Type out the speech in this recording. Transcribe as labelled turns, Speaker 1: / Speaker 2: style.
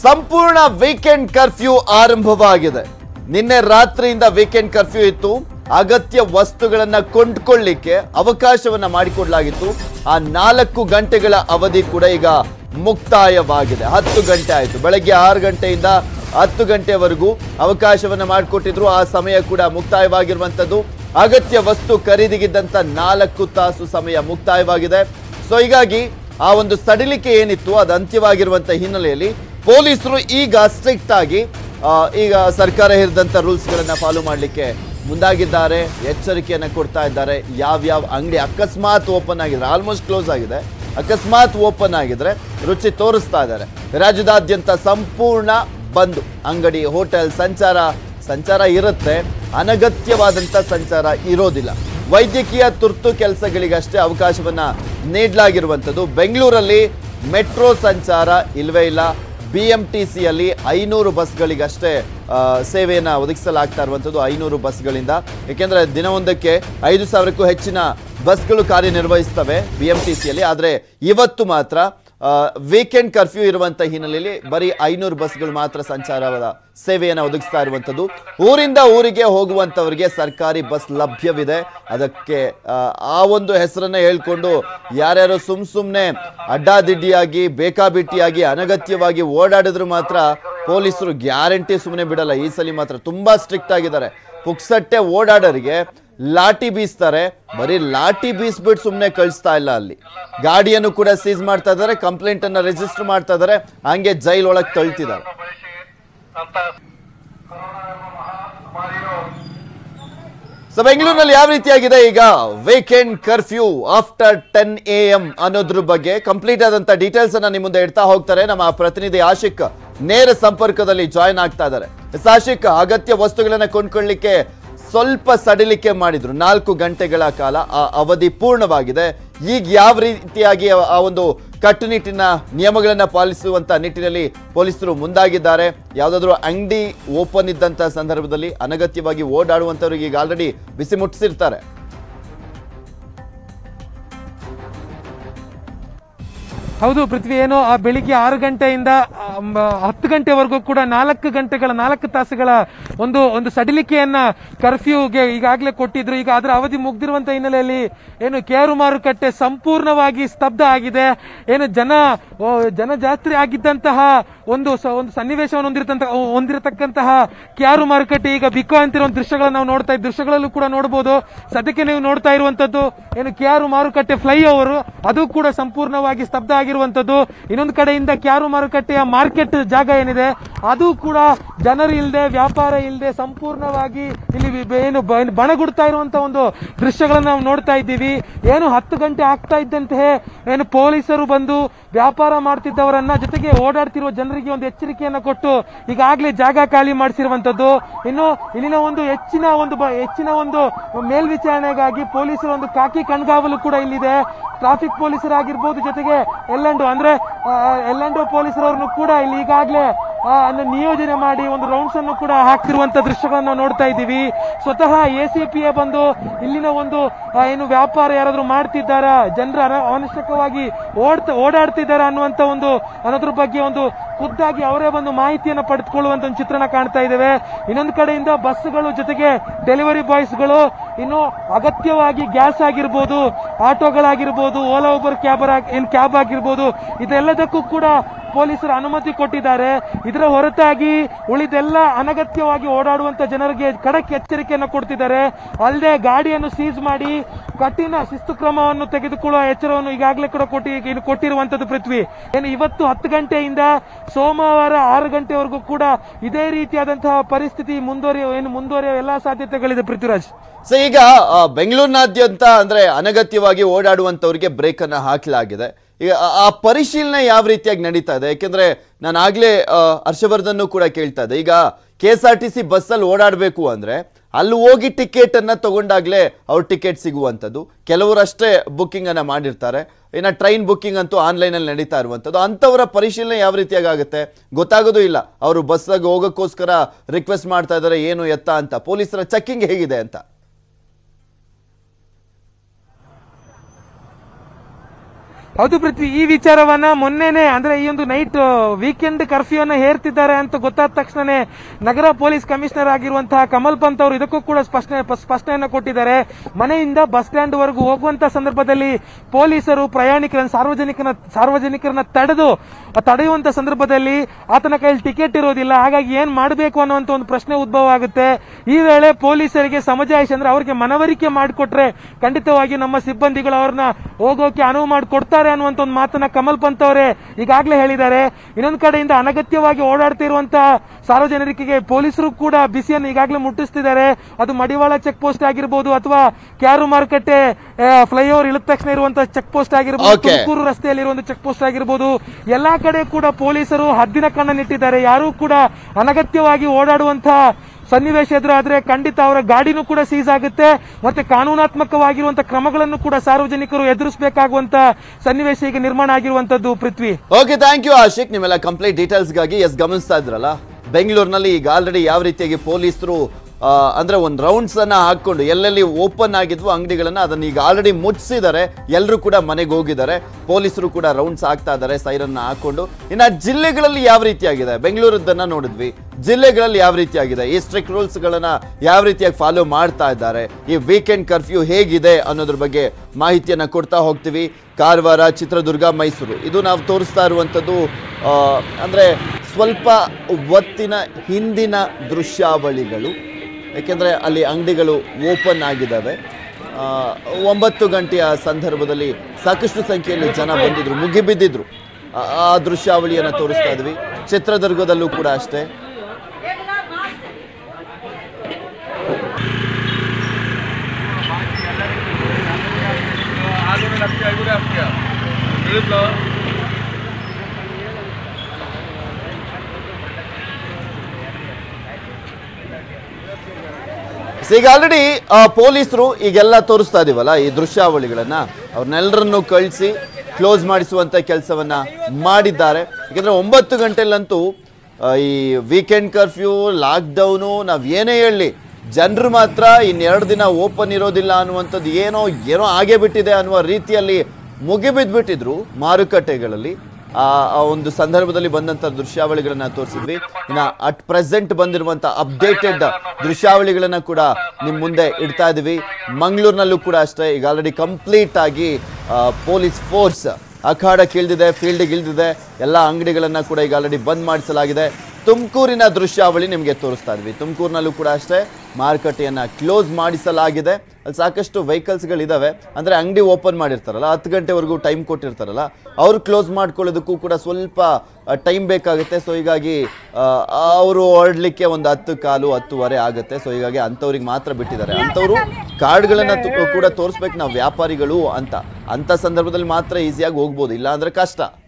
Speaker 1: ಸಂಪೂರ್ಣ weekend curfew ಆರಂಭವಾಗಿದೆ ನಿನ್ನೆ ರಾತ್ರಿಯಿಂದ ವೀಕೆಂಡ್ ಕರ್ಫ್ಯೂ ಇತ್ತು ಅಗತ್ಯ ವಸ್ತುಗಳನ್ನ ಕೊಂಡ್ಕೊಳ್ಳಿಕ್ಕೆ ಅವಕಾಶವನ್ನ ಮಾಡಿಕೊಡ್ಲಾಗಿತ್ತು ಆ ನಾಲ್ಕು ಗಂಟೆಗಳ ಅವಧಿ ಕೂಡ ಈಗ ಮುಕ್ತಾಯವಾಗಿದೆ ಹತ್ತು ಗಂಟೆ ಆಯಿತು ಬೆಳಗ್ಗೆ ಆರು ಗಂಟೆಯಿಂದ ಹತ್ತು ಗಂಟೆವರೆಗೂ ಅವಕಾಶವನ್ನ ಮಾಡಿಕೊಟ್ಟಿದ್ರು ಆ ಸಮಯ ಕೂಡ ಮುಕ್ತಾಯವಾಗಿರುವಂಥದ್ದು ಅಗತ್ಯ ವಸ್ತು ಖರೀದಿಗಿದ್ದಂತ ನಾಲ್ಕು ತಾಸು ಸಮಯ ಮುಕ್ತಾಯವಾಗಿದೆ ಸೊ ಹೀಗಾಗಿ ಆ ಒಂದು ಸಡಿಲಿಕೆ ಏನಿತ್ತು ಅದು ಅಂತ್ಯವಾಗಿರುವಂತ ಹಿನ್ನೆಲೆಯಲ್ಲಿ ಪೊಲೀಸರು ಈಗ ಸ್ಟ್ರಿಕ್ಟ್ ಆಗಿ ಆ, ಈಗ ಸರ್ಕಾರ ಹೇರಿದಂತ ರೂಲ್ಸ್ ಗಳನ್ನ ಫಾಲೋ ಮಾಡಲಿಕ್ಕೆ ಮುಂದಾಗಿದ್ದಾರೆ ಎಚ್ಚರಿಕೆಯನ್ನ ಕೊಡ್ತಾ ಇದ್ದಾರೆ ಯಾವ್ಯಾವ ಅಂಗಡಿ ಅಕಸ್ಮಾತ್ ಓಪನ್ ಆಗಿದ್ರೆ ಆಲ್ಮೋಸ್ಟ್ ಕ್ಲೋಸ್ ಆಗಿದೆ ಅಕಸ್ಮಾತ್ ಓಪನ್ ಆಗಿದ್ರೆ ರುಚಿ ತೋರಿಸ್ತಾ ಇದ್ದಾರೆ ರಾಜ್ಯದಾದ್ಯಂತ ಸಂಪೂರ್ಣ ಬಂದು ಅಂಗಡಿ ಹೋಟೆಲ್ ಸಂಚಾರ ಸಂಚಾರ ಇರುತ್ತೆ ಅನಗತ್ಯವಾದಂಥ ಸಂಚಾರ ಇರೋದಿಲ್ಲ ವೈದ್ಯಕೀಯ ತುರ್ತು ಕೆಲಸಗಳಿಗಷ್ಟೇ ಅವಕಾಶವನ್ನ ನೀಡಲಾಗಿರುವಂಥದ್ದು ಬೆಂಗಳೂರಲ್ಲಿ ಮೆಟ್ರೋ ಸಂಚಾರ ಇಲ್ವೇ ಇಲ್ಲ ಬಿ ಎಂ ಟಿ ಸಿಯಲ್ಲಿ ಐನೂರು ಬಸ್ಗಳಿಗಷ್ಟೇ ಆ, ಸೇವೆಯನ್ನು ಒದಗಿಸಲಾಗ್ತಾ ಇರುವಂಥದ್ದು ಐನೂರು ಬಸ್ಗಳಿಂದ ಏಕೆಂದರೆ ದಿನವೊಂದಕ್ಕೆ ಐದು ಸಾವಿರಕ್ಕೂ ಹೆಚ್ಚಿನ ಬಸ್ಗಳು ಕಾರ್ಯನಿರ್ವಹಿಸ್ತವೆ ಬಿ ಎಂ ಟಿ ಸಿಯಲ್ಲಿ ಆದರೆ ಇವತ್ತು ಮಾತ್ರ ವೀಕೆಂಡ್ ಕರ್ಫ್ಯೂ ಇರುವಂಥ ಹಿನ್ನೆಲೆಯಲ್ಲಿ ಬರೀ ಐನೂರು ಬಸ್ಗಳು ಮಾತ್ರ ಸಂಚಾರದ ಸೇವೆಯನ್ನು ಒದಗಿಸ್ತಾ ಇರುವಂಥದ್ದು ಊರಿಂದ ಊರಿಗೆ ಹೋಗುವಂಥವರಿಗೆ ಸರ್ಕಾರಿ ಬಸ್ ಲಭ್ಯವಿದೆ ಅದಕ್ಕೆ ಆ, ಆ ಒಂದು ಹೆಸರನ್ನ ಹೇಳ್ಕೊಂಡು ಯಾರ್ಯಾರು ಸುಮ್ ಸುಮ್ಮನೆ ಅಡ್ಡಾದಿಡ್ಡಿಯಾಗಿ ಬೇಕಾಬಿಟ್ಟಿಯಾಗಿ ಅನಗತ್ಯವಾಗಿ ಓಡಾಡಿದ್ರು ಮಾತ್ರ ಪೊಲೀಸರು ಗ್ಯಾರಂಟಿ ಸುಮ್ಮನೆ ಬಿಡಲ್ಲ ಈ ಸಲ ಮಾತ್ರ ತುಂಬಾ ಸ್ಟ್ರಿಕ್ಟ್ ಆಗಿದ್ದಾರೆ ಪುಕ್ಸಟ್ಟೆ ಓಡಾಡೋರಿಗೆ ಲಾಠಿ ಬೀಸ್ತಾರೆ ಬರೀ ಲಾಠಿ ಬೀಸ್ಬಿಟ್ಟು ಸುಮ್ಮನೆ ಕಳಿಸ್ತಾ ಇಲ್ಲ ಅಲ್ಲಿ ಗಾಡಿಯನ್ನು ಕೂಡ ಸೀಸ್ ಮಾಡ್ತಾ ಇದ್ದಾರೆ ಕಂಪ್ಲೇಂಟ್ ಅನ್ನ ರಿಜಿಸ್ಟರ್ ಮಾಡ್ತಾ ಇದ್ದಾರೆ ಹಂಗೆ ಜೈಲ್ ಒಳಗೆ ತಳ್ತಿದ್ದಾರೆ
Speaker 2: ಅಂತ ಮಹಾಮಾರಿಯು
Speaker 1: ಸೊ ಬೆಂಗಳೂರಿನಲ್ಲಿ ಯಾವ ರೀತಿಯಾಗಿದೆ ಈಗ weekend curfew after ten A M ಅನ್ನೋದ್ರ ಬಗ್ಗೆ ಕಂಪ್ಲೀಟ್ ಆದಂತ ಡೀಟೇಲ್ಸ್ ಅನ್ನ ನಿಮ್ಮ ಮುಂದೆ ಇಡ್ತಾ ಹೋಗ್ತಾರೆ ನಮ್ಮ ಪ್ರತಿನಿಧಿ ಆಶಿಕ್ ನೇರ ಸಂಪರ್ಕದಲ್ಲಿ ಜಾಯ್ನ್ ಆಗ್ತಾ ಇದ್ದಾರೆ ಎಸ್ ಆಶಿಕ್ ಅಗತ್ಯ ವಸ್ತುಗಳನ್ನ ಕೊಂಡ್ಕೊಳ್ಳಿಕ್ಕೆ ಸ್ವಲ್ಪ ಸಡಿಲಿಕೆ ಮಾಡಿದ್ರು ನಾಲ್ಕು ಗಂಟೆಗಳ ಕಾಲ ಆ ಅವಧಿ ಪೂರ್ಣವಾಗಿದೆ ಈಗ ಯಾವ ರೀತಿಯಾಗಿ ಆ- ಆ ಒಂದು ಕಟ್ಟುನಿಟ್ಟಿನ ನಿಯಮಗಳನ್ನ ಪಾಲಿಸುವಂತ ನಿಟ್ಟಿನಲ್ಲಿ ಪೊಲೀಸರು ಮುಂದಾಗಿದ್ದಾರೆ ಯಾವುದಾದ್ರೂ ಅಂಗಡಿ ಓಪನ್ ಇದ್ದಂತ ಸಂದರ್ಭದಲ್ಲಿ ಅನಗತ್ಯವಾಗಿ ಓಡಾಡುವಂತವ್ರಿಗೆ ಈಗ ಆಲ್ರೆಡಿ ಬಿಸಿ ಮುಟ್ಟಿಸಿರ್ತಾರೆ
Speaker 3: ಹೌದು ಪೃಥ್ವಿ ಏನು ಆ ಬೆಳಿಗ್ಗೆ ಆರು ಗಂಟೆಯಿಂದ ಆ, ಮ, ಹತ್ತು ಗಂಟೆವರೆಗೂ ಕೂಡ ನಾಲ್ಕು ಗಂಟೆಗಳ ನಾಲ್ಕು ತಾಸುಗಳ ಒಂದು ಒಂದು ಸಡಿಲಿಕೆಯನ್ನ ಕರ್ಫ್ಯೂಗೆ ಈಗಾಗಲೇ ಕೊಟ್ಟಿದ್ರು ಈಗ ಅದರ ಅವಧಿ ಮುಗ್ದಿರುವಂತ ಹಿನ್ನೆಲೆಯಲ್ಲಿ ಏನು ಕೇರು ಮಾರುಕಟ್ಟೆ ಸಂಪೂರ್ಣವಾಗಿ ಸ್ತಬ್ಧ ಆಗಿದೆ ಏನು ಜನ ಓ, ಜನ ಜಾಸ್ತಿ ಆಗಿದ್ದಂತಹ ಒಂದು ಸ- ಒಂದು ಸನ್ನಿವೇಶವನ್ನು ಹೊಂದಿರತಂತ ಹೊಂದಿರತಕ್ಕಂತಹ ಕ್ಯಾರು ಮಾರುಕಟ್ಟೆ ಈಗ ಬಿಕೋ ಅಂತಿರೋ ದೃಶ್ಯಗಳನ್ನ ನಾವು ನೋಡ್ತಾ ಇದ್ದ ದೃಶ್ಯಗಳಲ್ಲೂ ಕೂಡ ನೋಡಬಹುದು ಸದ್ಯಕ್ಕೆ ನೀವು ನೋಡ್ತಾ ಇರುವಂತದ್ದು ಏನು ಕ್ಯಾರು ಮಾರುಕಟ್ಟೆ ಫ್ಲೈ ಓವರ್ ಅದು ಕೂಡ ಸಂಪೂರ್ಣವಾಗಿ ಸ್ತಬ್ಧ ಆಗಿರುವಂತದ್ದು ಇನ್ನೊಂದು ಕಡೆಯಿಂದ ಕ್ಯಾರು ಮಾರುಕಟ್ಟೆಯ ಮಾರ್ಕೆಟ್ ಜಾಗ ಏನಿದೆ ಅದು ಕೂಡ ಜನರು ಇಲ್ಲದೆ ವ್ಯಾಪಾರ ಇಲ್ಲದೆ ಸಂಪೂರ್ಣವಾಗಿ ಇಲ್ಲಿ ವಿ- ಏನು ಬ- ಏನು ಬಣಗುಡ್ತಾ ಇರುವಂತ ಒಂದು ದೃಶ್ಯಗಳನ್ನ ನಾವು ನೋಡ್ತಾ ಇದ್ದೀವಿ ಏನು ಹತ್ತು ಗಂಟೆ ಆಗ್ತಾ ಇದ್ದಂತೆ ಏನು ಪೊಲೀಸರು ಬಂದು ವ್ಯಾಪಾರ ಮಾಡ್ತಿದ್ದವರನ್ನ ಜೊತೆಗೆ ಓಡಾಡ್ತಿರುವ ಜನರಿಗೆ ಒಂದು ಎಚ್ಚರಿಕೆಯನ್ನ ಕೊಟ್ಟು ಈಗಾಗಲೇ ಜಾಗ ಖಾಲಿ ಮಾಡಿಸಿರುವಂತದ್ದು ಇನ್ನು ಇಲ್ಲಿನ ಒಂದು ಹೆಚ್ಚಿನ ಒಂದು ಬ- ಹೆಚ್ಚಿನ ಒಂದು ಮೇಲ್ವಿಚಾರಣೆಗಾಗಿ ಪೊಲೀಸರ ಒಂದು ಕಾಕಿ ಕಣ್ಗಾವಲು ಕೂಡ ಇಲ್ಲಿದೆ ಟ್ರಾಫಿಕ್ ಪೊಲೀಸರಾಗಿರ್ಬೋದು ಜೊತೆಗೆ ಎಲ್ಲಂಡು ಅಂದ್ರೆ ಎಲ್ಲಂಡು ಪೊಲೀಸರವ್ರನ್ನು ಕೂಡ ಇಲ್ಲಿ ಈಗಾಗಲೇ ಅನ್ನು ನಿಯೋಜನೆ ಮಾಡಿ ಒಂದು ರೌಂಡ್ಸ್ ಅನ್ನು ಕೂಡ ಹಾಕ್ತಿರುವಂತ ದೃಶ್ಯಗಳನ್ನ ನಾವು ನೋಡ್ತಾ ಇದ್ದೀವಿ ಸ್ವತಃ ಎ ಸಿ ಪಿ ಬಂದು ಇಲ್ಲಿನ ಒಂದು ಆ, ಏನು ವ್ಯಾಪಾರ ಯಾರಾದ್ರೂ ಮಾಡ್ತಿದ್ದಾರಾ ಜನರ ಅವಶ್ಯಕವಾಗಿ ಓಡ್ತಾ ಓಡಾಡ್ತಿದ್ದಾರಾ ಅನ್ನುವಂತ ಒಂದು ಅನ್ನೋದ್ರ ಬಗ್ಗೆ ಒಂದು ಖುದ್ದಾಗಿ ಅವರೇ ಒಂದು ಮಾಹಿತಿಯನ್ನು ಪಡೆದುಕೊಳ್ಳುವಂತ ಒಂದು ಚಿತ್ರಣ ಕಾಣ್ತಾ ಇದ್ದೇವೆ ಇನ್ನೊಂದು ಕಡೆಯಿಂದ ಬಸ್ಗಳು ಜೊತೆಗೆ ಡೆಲಿವರಿ ಬಾಯ್ಸ್ಗಳು ಇನ್ನು ಅಗತ್ಯವಾಗಿ ಗ್ಯಾಸ್ ಆಗಿರ್ಬೋದು ಆಟೋಗಳಾಗಿರ್ಬೋದು ಓಲಾ ಉಬರ್ ಕ್ಯಾಬ್ ಏನ್ ಕ್ಯಾಬ್ ಆಗಿರ್ಬೋದು ಇದೆಲ್ಲದಕ್ಕೂ ಕೂಡ ಪೊಲೀಸರು ಅನುಮತಿ ಕೊಟ್ಟಿದ್ದಾರೆ ಇದರ ಹೊರತಾಗಿ ಉಳಿದೆಲ್ಲ ಅನಗತ್ಯವಾಗಿ ಓಡಾಡುವಂತ ಜನರಿಗೆ ಖಡಕ್ ಎಚ್ಚರಿಕೆಯನ್ನು ಕೊಡ್ತಿದ್ದಾರೆ ಅಲ್ಲದೆ ಗಾಡಿಯನ್ನು ಸೀಸ್ ಮಾಡಿ ಕಠಿಣ ಶಿಸ್ತು ಕ್ರಮವನ್ನು ತೆಗೆದುಕೊಳ್ಳುವ ಎಚ್ಚರವನ್ನು ಈಗಾಗಲೇ ಕೂಡ ಕೊಟ್ಟಿ ಇನ್ನು ಕೊಟ್ಟಿರುವಂತದ್ದು ಪೃಥ್ವಿ ಏನು ಇವತ್ತು ಹತ್ತು ಗಂಟೆಯಿಂದ ಸೋಮವಾರ ಆರು ಗಂಟೆವರೆಗೂ ಕೂಡ ಇದೇ ರೀತಿಯಾದಂತಹ ಪರಿಸ್ಥಿತಿ ಮುಂದುವರಿಯುವ ಏನು ಮುಂದುವರಿಯುವ ಎಲ್ಲಾ ಸಾಧ್ಯತೆಗಳಿದೆ ಪೃಥ್ವಿರಾಜ್
Speaker 1: ಸೊ ಈಗ ಆ, ಬೆಂಗಳೂರಿನಾದ್ಯಂತ ಅಂದ್ರೆ ಅನಗತ್ಯವಾಗಿ ಓಡಾಡುವಂತವರಿಗೆ ಬ್ರೇಕ್ ಅನ್ನ ಹಾಕಲಾಗಿದೆ ಈಗ ಆ- ಆ ಪರಿಶೀಲನೆ ಯಾವ ರೀತಿಯಾಗಿ ನಡೀತಾ ಇದೆ ಯಾಕೆಂದ್ರೆ ನಾನು ಆಗ್ಲೇ ಆ, ಹರ್ಷವರ್ಧನ್ ಕೂಡ ಕೇಳ್ತಾ ಇದ್ದೆ ಈಗ K S R T C ಬಸ್ಸಲ್ಲಿ ಓಡಾಡಬೇಕು ಅಂದ್ರೆ ಅಲ್ಲಿ ಹೋಗಿ ಟಿಕೆಟ್ ಅನ್ನ ತಗೊಂಡಾಗ್ಲೇ ಅವ್ರ ಟಿಕೆಟ್ ಸಿಗುವಂಥದ್ದು ಕೆಲವರಷ್ಟೇ ಬುಕ್ಕಿಂಗ್ ಅನ್ನ ಮಾಡಿರ್ತಾರೆ ಇನ್ನು ಟ್ರೈನ್ ಬುಕ್ಕಿಂಗ್ ಅಂತೂ ಆನ್ಲೈನ್ ಅಲ್ಲಿ ನಡೀತಾ ಇರುವಂಥದ್ದು ಅಂಥವರ ಪರಿಶೀಲನೆ ಯಾವ ರೀತಿಯಾಗಿ ಆಗುತ್ತೆ ಗೊತ್ತಾಗೋದು ಇಲ್ಲ ಅವರು ಬಸ್ಸಾಗಿ ಹೋಗೋಕ್ಕೋಸ್ಕರ ರಿಕ್ವೆಸ್ಟ್ ಮಾಡ್ತಾ ಇದ್ದಾರೆ ಏನು ಎತ್ತ ಅಂತ ಪೊಲೀಸರ ಚೆಕ್ಕಿಂಗ್ ಹೇಗಿದೆ ಅಂತ
Speaker 3: ಹೌದು ಪೃಥ್ವಿ ಈ ವಿಚಾರವನ್ನ ಮೊನ್ನೆನೆ ಅಂದ್ರೆ ಈ ಒಂದು ನೈಟ್ ವೀಕೆಂಡ್ ಕರ್ಫ್ಯೂ ಅನ್ನ ಹೇರ್ತಿದ್ದಾರೆ ಅಂತ ಗೊತ್ತಾದ ತಕ್ಷಣನೇ ನಗರ ಪೊಲೀಸ್ ಕಮಿಷನರ್ ಆಗಿರುವಂತಹ ಕಮಲ್ ಪಂತ್ ಅವರು ಇದಕ್ಕೂ ಕೂಡ ಸ್ಪಷ್ಟನೆ ಸ್ಪಷ್ಟನೆಯನ್ನ ಕೊಟ್ಟಿದ್ದಾರೆ ಮನೆಯಿಂದ ಬಸ್ ಸ್ಟ್ಯಾಂಡ್ ವರೆಗೂ ಹೋಗುವಂತ ಸಂದರ್ಭದಲ್ಲಿ ಪೊಲೀಸರು ಪ್ರಯಾಣಿಕರನ್ನ ಸಾರ್ವಜನಿಕನ ಸಾರ್ವಜನಿಕರನ್ನ ತಡೆದು ಆ ತಡೆಯುವಂತ ಸಂದರ್ಭದಲ್ಲಿ ಆತನ ಕೈಯಲ್ಲಿ ಟಿಕೆಟ್ ಇರೋದಿಲ್ಲ ಹಾಗಾಗಿ ಏನ್ ಮಾಡಬೇಕು ಅನ್ನುವಂತ ಒಂದು ಪ್ರಶ್ನೆ ಉದ್ಭವ ಆಗುತ್ತೆ ಈ ವೇಳೆ ಪೊಲೀಸರಿಗೆ ಸಮಜಾಯಿಷಿ ಅಂದ್ರೆ ಅವರಿಗೆ ಮನವರಿಕೆ ಮಾಡಿಕೊಟ್ರೆ ಖಂಡಿತವಾಗಿ ನಮ್ಮ ಸಿಬ್ಬಂದಿಗಳು ಅವ್ರನ್ನ ಹೋಗೋಕೆ ಅನುವು ಮಾಡಿಕೊಡ್ತಾರೆ ಅನ್ನುವಂತ ಒಂದು ಮಾತನ್ನ ಕಮಲ್ ಪಂತ್ ಅವರೇ ಈಗಾಗಲೇ ಹೇಳಿದ್ದಾರೆ ಇನ್ನೊಂದು ಕಡೆಯಿಂದ ಅನಗತ್ಯವಾಗಿ ಓಡಾಡ್ತಾ ಇರುವಂತಹ ಸಾರ್ವಜನಿಕರಿಗೆ ಪೊಲೀಸರು ಕೂಡ ಬಿಸಿಯನ್ನು ಈಗಾಗಲೇ ಮುಟ್ಟಿಸ್ತಿದ್ದಾರೆ ಅದು ಮಡಿವಾಳ ಚೆಕ್ ಪೋಸ್ಟ್ ಆಗಿರ್ಬೋದು ಅಥವಾ ಕ್ಯಾರು ಮಾರುಕಟ್ಟೆ ಫ್ಲೈಓವರ್ ಇಳಿದ ತಕ್ಷಣ ಇರುವಂತಹ ಚೆಕ್ ಪೋಸ್ಟ್ ಆಗಿರ್ಬೋದು
Speaker 1: Okay.
Speaker 3: ತುಮಕೂರು ರಸ್ತೆಯಲ್ಲಿ ಇರುವಂತಹ ಚೆಕ್ ಪೋಸ್ಟ್ ಆಗಿರ್ಬೋದು ಎಲ್ಲಾ ಕಡೆ ಕೂಡ ಪೊಲೀಸರು ಹದ್ದಿನ ಕಣ್ಣನ್ನಿಟ್ಟಿದ್ದಾರೆ ಯಾರೂ ಕೂಡ ಅನಗತ್ಯವಾಗಿ ಓಡಾಡುವಂತಹ ಸನ್ನಿವೇಶ ಎದುರಾದ್ರೆ ಖಂಡಿತ ಅವರ ಗಾಡಿನೂ ಕೂಡ ಸೀಸ್ ಆಗುತ್ತೆ ಮತ್ತೆ ಕಾನೂನಾತ್ಮಕವಾಗಿರುವಂತಹ ಕ್ರಮಗಳನ್ನು ಕೂಡ ಸಾರ್ವಜನಿಕರು ಎದುರಿಸಬೇಕಾಗುವಂತ ಸನ್ನಿವೇಶ ಈಗ ನಿರ್ಮಾಣ ಆಗಿರುವಂತದ್ದು Prithvi
Speaker 1: okay thank you Ashiq ನಿಮ್ಮೆಲ್ಲ ಕಂಪ್ಲೀಟ್ ಡೀಟೇಲ್ಸ್ಗಾಗಿ ಎಸ್ ಗಮನಿಸ್ತಾ ಇದ್ರಲ್ಲ ಬೆಂಗಳೂರಿನಲ್ಲಿ ಈಗ ಆಲ್ರೆಡಿ ಯಾವ ರೀತಿಯಾಗಿ ಪೊಲೀಸರು ಆ, ಅಂದ್ರೆ ಒಂದು ರೌಂಡ್ಸ್ ಅನ್ನ ಹಾಕೊಂಡು ಎಲ್ಲೆಲ್ಲಿ ಓಪನ್ ಆಗಿದ್ವು ಅಂಗಡಿಗಳನ್ನ ಅದನ್ನ ಈಗ ಆಲ್ರೆಡಿ ಮುಚ್ಚಿಸಿದ್ದಾರೆ ಎಲ್ಲರೂ ಕೂಡ ಮನೆಗೆ ಹೋಗಿದ್ದಾರೆ ಪೊಲೀಸರು ಕೂಡ ರೌಂಡ್ಸ್ ಆಗ್ತಾ ಇದ್ದಾರೆ ಸೈರನ್ನ ಹಾಕೊಂಡು ಇನ್ನ ಜಿಲ್ಲೆಗಳಲ್ಲಿ ಯಾವ ರೀತಿಯಾಗಿದೆ ಬೆಂಗಳೂರದ್ದನ್ನ ನೋಡಿದ್ವಿ ಜಿಲ್ಲೆಗಳಲ್ಲಿ ಯಾವ ರೀತಿಯಾಗಿದೆ ಈ ಸ್ಟ್ರಿಕ್ಟ್ ರೂಲ್ಸ್ ಗಳನ್ನ ಯಾವ ರೀತಿಯಾಗಿ ಫಾಲೋ ಮಾಡ್ತಾ ಇದ್ದಾರೆ ಈ ವೀಕೆಂಡ್ ಕರ್ಫ್ಯೂ ಹೇಗಿದೆ ಅನ್ನೋದ್ರ ಬಗ್ಗೆ ಮಾಹಿತಿಯನ್ನ ಕೊಡ್ತಾ ಹೋಗ್ತೀವಿ ಕಾರವಾರ ಚಿತ್ರದುರ್ಗ ಮೈಸೂರು ಇದು ನಾವು ತೋರಿಸ್ತಾ ಇರುವಂಥದ್ದು ಆ, ಅಂದ್ರೆ ಸ್ವಲ್ಪ ಹೊತ್ತಿನ ಹಿಂದಿನ ದೃಶ್ಯಾವಳಿಗಳು ಯಾಕೆಂದರೆ ಅಲ್ಲಿ ಅಂಗಡಿಗಳು ಓಪನ್ ಆಗಿದ್ದಾವೆ ಆ, ಒಂಬತ್ತು ಗಂಟೆಯ ಸಂದರ್ಭದಲ್ಲಿ ಸಾಕಷ್ಟು ಸಂಖ್ಯೆಯಲ್ಲಿ ಜನ ಬಂದಿದ್ರು ಮುಗಿಬಿದ್ದಿದ್ರು ಆ- ಆ ದೃಶ್ಯಾವಳಿಯನ್ನು ತೋರಿಸ್ತಾ ಇದ್ವಿ ಚಿತ್ರದುರ್ಗದಲ್ಲೂ ಕೂಡ ಅಷ್ಟೇ So, ಈಗ ಆಲ್ರೆಡಿ ಪೊಲೀಸರು ಈಗೆಲ್ಲ ತೋರಿಸ್ತಾ ಇದೀವಲ್ಲ ಈ ದೃಶ್ಯಾವಳಿಗಳನ್ನ ಅವ್ರನ್ನೆಲ್ಲರನ್ನು ಕಳಿಸಿ ಕ್ಲೋಸ್ ಮಾಡಿಸುವಂತ ಕೆಲಸವನ್ನ ಮಾಡಿದ್ದಾರೆ ಯಾಕಂದ್ರೆ ಒಂಬತ್ತು ಗಂಟೆಲಂತೂ ಆ, ಈ ವೀಕೆಂಡ್ ಕರ್ಫ್ಯೂ ಲಾಕ್ಡೌನು ನಾವ್ ಏನೇ ಹೇಳಲಿ ಜನರು ಮಾತ್ರ ಇನ್ನೆರಡು ದಿನ ಓಪನ್ ಇರೋದಿಲ್ಲ ಅನ್ನುವಂಥದ್ದು ಏನೋ ಏನೋ ಆಗೇ ಬಿಟ್ಟಿದೆ ಅನ್ನುವ ರೀತಿಯಲ್ಲಿ ಮುಗಿಬಿದ್ಬಿಟ್ಟಿದ್ರು ಮಾರುಕಟ್ಟೆಗಳಲ್ಲಿ ಆ ಆ ಒಂದು ಸಂದರ್ಭದಲ್ಲಿ ಬಂದಂತ ದೃಶ್ಯಾವಳಿಗಳನ್ನ ತೋರಿಸಿದ್ವಿ ಇನ್ನ ಅಟ್ ಪ್ರೆಸೆಂಟ್ ಬಂದಿರುವಂತ ಅಪ್ಡೇಟೆಡ್ ದೃಶ್ಯಾವಳಿಗಳನ್ನ ಕೂಡ ನಿಮ್ ಮುಂದೆ ಇಡ್ತಾ ಇದೀವಿ ಮಂಗಳೂರಿನಲ್ಲೂ ಕೂಡ ಅಷ್ಟೇ ಈಗ ಆಲ್ರೆಡಿ ಕಂಪ್ಲೀಟ್ ಆಗಿ ಪೊಲೀಸ್ ಫೋರ್ಸ್ ಅಖಾಡಕ್ಕೆ ಇಳಿದಿದೆ ಫೀಲ್ಡ್ಗೆ ಇಳಿದಿದೆ ಎಲ್ಲ ಅಂಗಡಿಗಳನ್ನ ಕೂಡ ಈಗ ಆಲ್ರೆಡಿ ಬಂದ್ ಮಾಡಿಸಲಾಗಿದೆ ತುಮಕೂರಿನ ದೃಶ್ಯಾವಳಿ ನಿಮಗೆ ತೋರಿಸ್ತಾ ಇದ್ವಿ ತುಮಕೂರಿನಲ್ಲೂ ಕೂಡ ಅಷ್ಟೇ ಮಾರುಕಟ್ಟೆಯನ್ನ ಕ್ಲೋಸ್ ಮಾಡಿಸಲಾಗಿದೆ ಅಲ್ಲಿ ಸಾಕಷ್ಟು ವೆಹಿಕಲ್ಸ್ಗಳಿದಾವೆ ಅಂದ್ರೆ ಅಂಗಡಿ ಓಪನ್ ಮಾಡಿರ್ತಾರಲ್ಲ ಹತ್ತು ಗಂಟೆವರೆಗೂ ಟೈಮ್ ಕೊಟ್ಟಿರ್ತಾರಲ್ಲ ಅವ್ರು ಕ್ಲೋಸ್ ಮಾಡ್ಕೊಳ್ಳೋದಕ್ಕೂ ಕೂಡ ಸ್ವಲ್ಪ ಟೈಮ್ ಬೇಕಾಗುತ್ತೆ ಸೊ ಹೀಗಾಗಿ ಅವರು ಹೊರಡ್ಲಿಕ್ಕೆ ಒಂದು ಹತ್ತು ಕಾಲು ಹತ್ತುವರೆ ಆಗುತ್ತೆ ಸೊ ಹೀಗಾಗಿ ಅಂಥವ್ರಿಗೆ ಮಾತ್ರ ಬಿಟ್ಟಿದ್ದಾರೆ ಅಂಥವ್ರು ಕಾರ್ಡ್ಗಳನ್ನ ತು- ಕೂಡ ತೋರಿಸ್ಬೇಕು ನಾವು ವ್ಯಾಪಾರಿಗಳು ಅಂತ ಅಂತ ಸಂದರ್ಭದಲ್ಲಿ ಮಾತ್ರ ಈಸಿಯಾಗಿ ಹೋಗ್ಬೋದು ಇಲ್ಲ ಅಂದ್ರೆ ಕಷ್ಟ